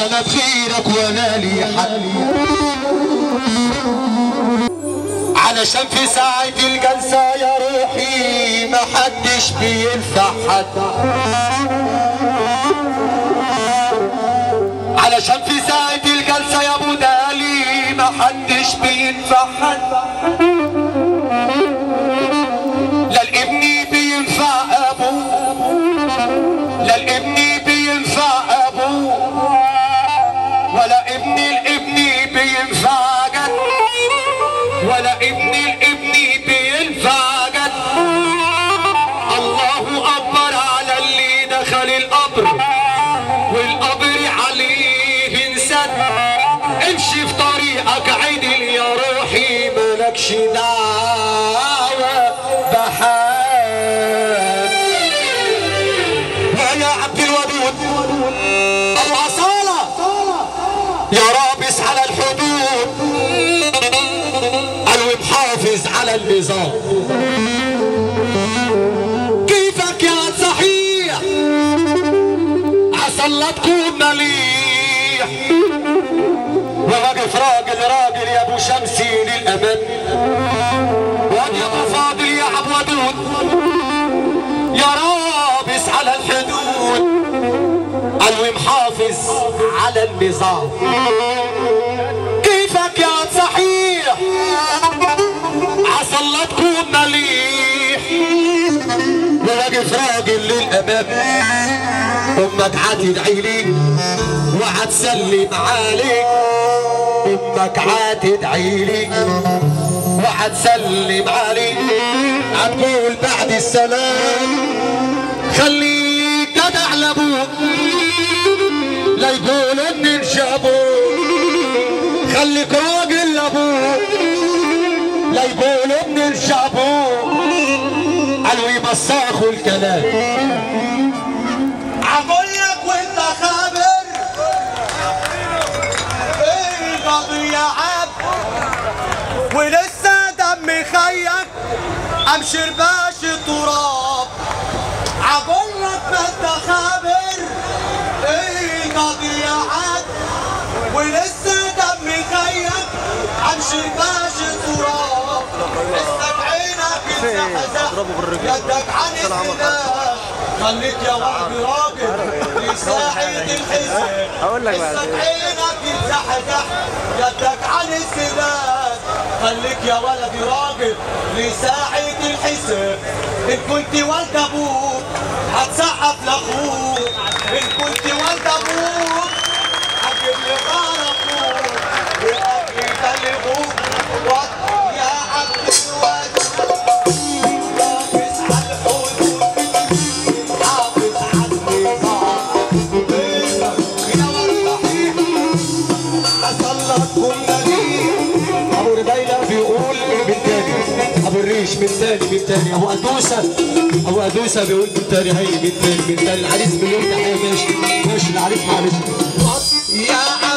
انا بخيرك وانا لي حق علشان في ساعة الجلسة يا روحي ما حدش بينفع حد علشان في ساعة الجلسة يا ابو دالي ما حدش بينفع حد لا الابن بينفع ابوه لا الابن بينفع ابوه ولا ابن الابن بينفع جد ولا ابن الابن بينفع جد الله اكبر على اللي دخل القبر والقبر عليه انسد امشي في طريقك عدل يا روحي مالكش دعوة بحال يا عبد الودود الأصالة يا رابس على الحدود قالوا محافظ على النظام كيفك يا صحيح عسى الله تكون مليح وواقف راجل راجل يا ابو شمسي للامان وادي ابو فاضل يا ابو ودود يا رابس على الحدود قالوا محافظ على النظام كيفك يا صحيح عسى الله تكون مليح وواقف راجل للامام امك هتدعي لي وهتسلم عليك امك هتدعي لي وهتسلم عليك هتقول بعد السلام خليك جدع لابوك لا يقول ان انشابوك خليك راجل لابوك لا يقول ان انشابوك قالوا يمسخوا الكلام عقول لك وانت خابر ايه القضية عب ولسه دمي خيك امشي باش التراب عقول لك ما انت خابر ايه القضية عب ولسه دمي خيك امشي باش التراب لسه بعينك انزحزح يدك عن السلاح خليك يا ولد راجل لساعد الحزب أقول لك بعد لسه عينك يتزحزح يدك عن السلاح خليك يا ولد راجل لساعد الحساب ان كنت ولد ابوك هتسقف لاخوك ان كنت ولد ابوك هتجيب لي غار اخوك والاكل يبلغوك وات- يا عبد الودود حافظ على الحدود حافظ على النظام يا ولد صلت كنا ابو ربيلة بيقول من تاني ابو الريش من تاني من تاني ابو ادوسة ابو ادوسة بيقول من تاني هي من تاني من تاني العريس مليون تحية ماشي ماشي العريس معلش يا